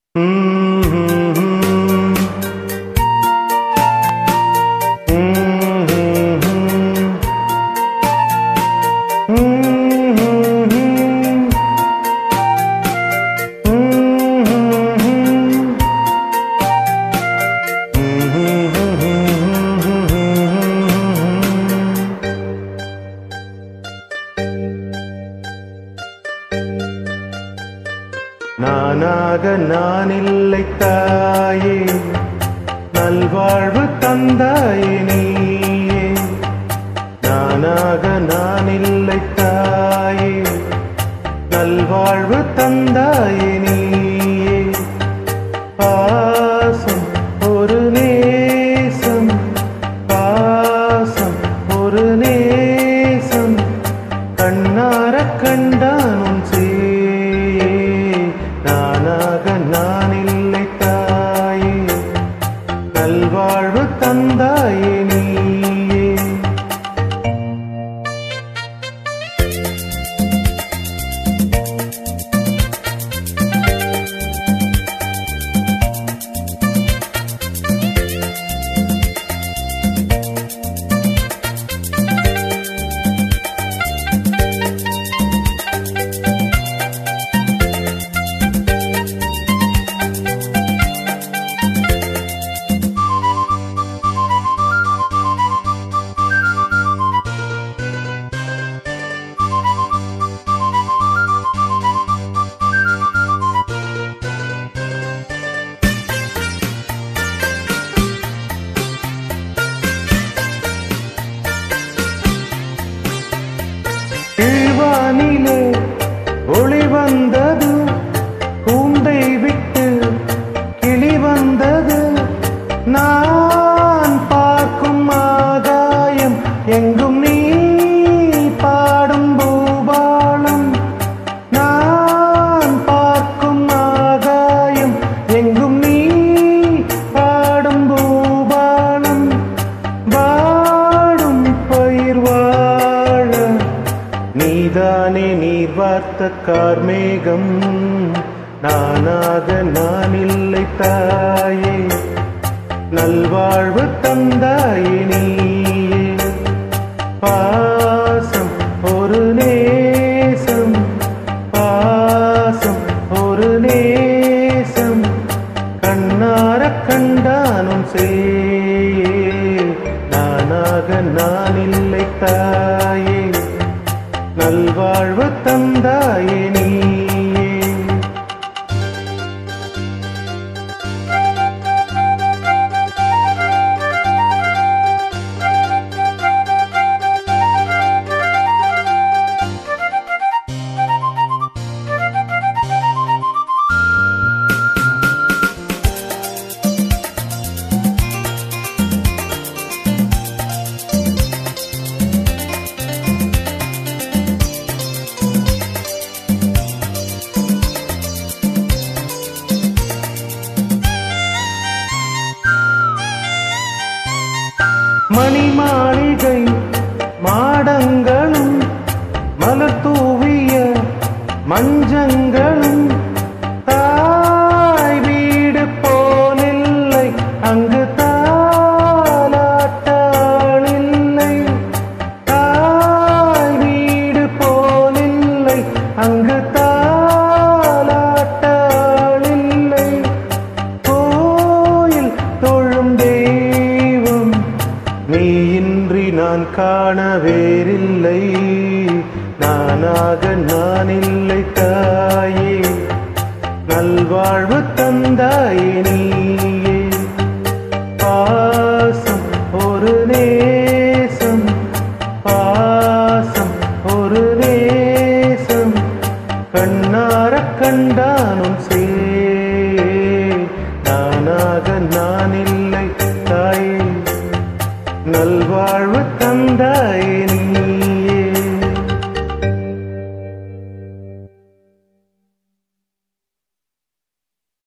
நானாக நான் இல்லை தாயே நல்வாழ்வு தந்தாயே நீயே நானாக நான் இல்லை தாயே நல்வாழ்வு தந்தாயே நீயே பாசம் ஒரு நேசம் பாசம் ஒரு நேசம் கண்ணார கண்டானும் சே நானாக நான் இல்லை தாயே நல்வாழ்வு தந்தாயே நீயே கீழ்வானிலே ஒளி வந்தது கூண்டை விட்டு கிளி வந்தது நான் பார்க்கும் ஆகாயம் எங்கும் நீ பாடும் பூபாலம் நான் பார்க்கும் ஆகாயம் எங்கும் நீ பாடும் பூபாலம் வாடும் பயிர் வாழ நீதானே நீர் வார்த்த கார்மேகம் நானாக நான் இல்லை தாயே நல்வாழ்வு தந்தாயே நீயே பாசம் ஒரு நேசம் பாசம் ஒரு நேசம் கண்ணார கண்டானும் சே நானாக நான் இல்லை தாயே நல்வாழ்வு தந்தாயே நீயே மணி மாளிகை மாடங்களும் மலர் தூவிய மஞ்சங்களும் தாய் வீடு போலில்லை அங்கு தாலாட்டாளில்லை தாய் வீடு போலில்லை அங்கு தாலாட்டாளில்லை கோயில் தொழும் தெய்வம் நீ இன்றி நான் காண வேறில்லை நானாக நான் இல்லை